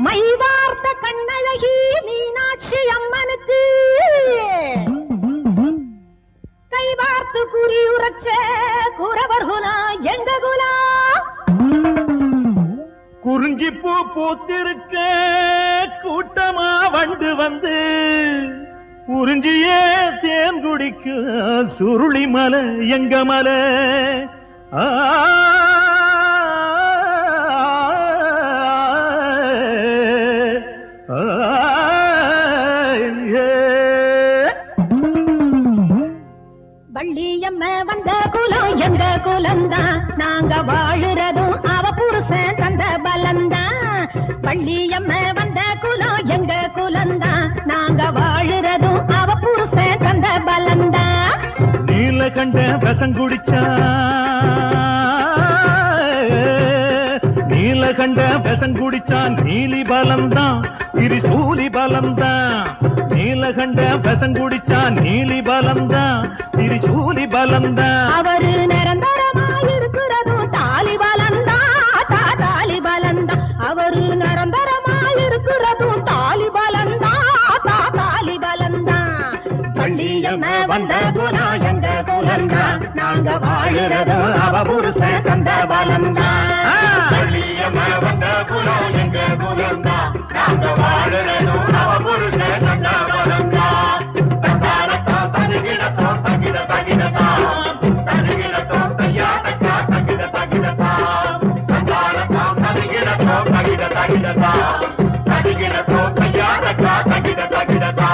மைவார்த்த கண்ணழகி மீனாட்சி அம்மனுக்கு கைவார்த்து குறி உரைச்ச குறவர் குலா எங்க குலா குறிஞ்சி பூ பூத்திருக்க கூட்டமா வண்டு வந்து உறிஞ்சியே தேன் குடிக்க சுருளி மலை எங்க மலை ஆ ஆ, ஏ. வள்ளியம்ம வந்த குலம் எங்க குலம்தான் நாங்க வாழுறதும் அவ புருஷன் தந்த பலம்தான் வள்ளியம்ம வந்த குலம் எங்க குலம்தான் நாங்க வாழுறதும் அவ புருஷன் தந்த பலம்தான் நீலகண்ட விஷம் குடிச்சா நீலகண்ட விஷம் குடிச்சான் நீலி பலம்தான் திரிசூலி பலம்தான் நீலகண்ட விஷம் குடிச்சான் நீலி பலம்தான் திரிசூலி பலம்தான் அவரு நிரந்தரமாயிருக்கிறதும் தாலி பலம்தான் தா தாலி பலம்தான் அவரு நிரந்தரமாயிருக்கிறதும் தாலி பலம்தான் தா தாலி பலம்தான் வள்ளியம்ம வந்த குலம் எங்க குலம்தான் நாங்க வாழுறதும் அவ புருஷன் தந்த பலம்தான் வள்ளியம்மா வந்த குலம் எங்க குலம்தான் நாங்க வாழுறதும் அவ புருஷன் தந்த பலம்தான் தந்தாரத்தோ தருகிடத்தோ தகிட தகிடத்தா தருகிடத்தோ தையா தக்கா தகிட தகிடத்தா தந்தாரத்தோ தருகிடத்தோ தகிட தகிடத்தா தருகிடத்தோ தையா தக்கா தகிட தகிடத்தா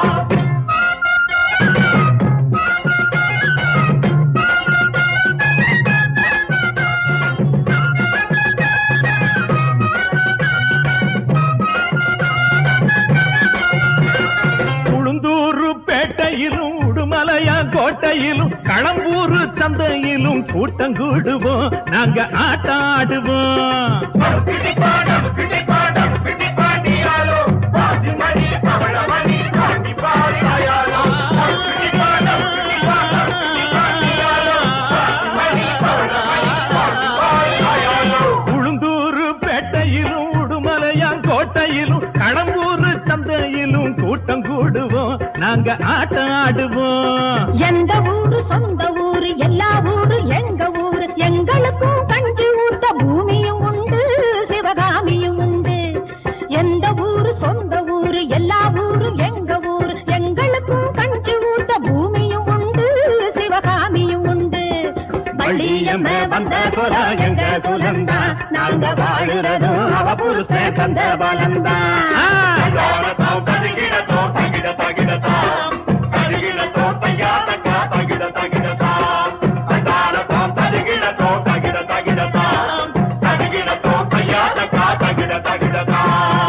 உளுந்தூரு பேட்டையிலும் உடுமலையா கோட்டையிலும் களம்பூரு சந்தையிலும் கூட்டம் கூடுவோம் நாங்க ஆட்டம் ஆடுவோம் பிடிப்பாடம் பிடிப்பாடம் பிடிப்பாண்டியாலோ பாதிமணி பவளமணி பாண்டி பாடியாலோ பிடிப்பாடம் பிடிப்பாடம் பிடிப்பாண்டியாலோ பாதிமணி பவளமணி பாண்டி பாடியாலோ உளுந்தூரு பேட்டையிலும் உடுமலையா கோட்டையிலும் களம்பூரு சந்தையிலும் கூட்டம் கூடுவோம் நாங்க ஆட்டம் ஆடுவோம் எந்த ஊரு சொந்த ஊரு எல்லா ஊரு எங்க ஊரு எங்களுக்கும் கஞ்சி ஊத்த பூமியும் உண்டு சிவகாமியும் உண்டு எந்த ஊரு சொந்த ஊரு எல்லா ஊரு எங்க ஊரு எங்களுக்கும் கஞ்சி ஊத்த பூமியும் உண்டு சிவகாமியும் உண்டு வள்ளியம்ம வந்த குலா எங்க குலம்தான் நாங்க வாழுறதும் அவ புருஷன் தந்த பலம்தான் தந்தாரத்தோ தருகிடத்தோ தகிட தகிடத்தா தருகிடத்தோ தையா தக்கா தகிட தகிடத்தா தந்தாரத்தோ தருகிடத்தோ தகிட தகிடத்தா தருகிடத்தோ தையா தக்கா தகிட தகிடத்தா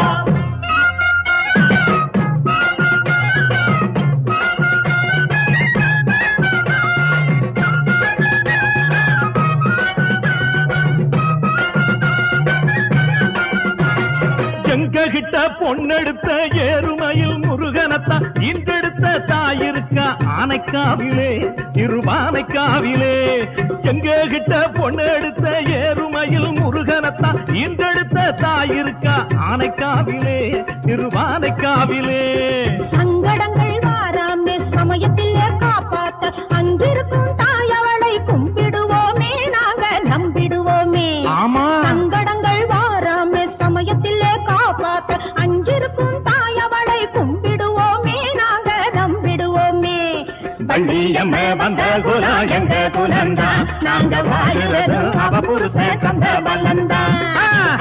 எங்க கிட்ட பொண்ணெடுத்த ஏறுமையில் முருகனத்தான் இன்றெடுத்த தாயிருக்கா ஆனைக்காவிலே இருவானைக்காவிலே எங்க கிட்ட பொண்ணெடுத்த ஏறுமையில் முருகனத்தான் இன்றெடுத்த தாயிருக்கா ஆனைக்காவிலே இருவானைக்காவிலே சங்கடங்கள் வாராமே சமயத்திலே காப்பாத்த அங்கிருக்கும் தாயவளை கும்பிடுவோமே நாங்க நம்பிடுவோமே ஆமா சங்கடங்கள் வாராமே சமயத்திலே காப்பாத்த அங்கிருக்கும் தாயவளை கும்பிடுவோமே நாங்க நம்பிடுவோமே வள்ளியம்ம வந்த குலா எங்க குலந்தான் நாங்க வாழுறது அவ புருஷ தந்த பலந்தான்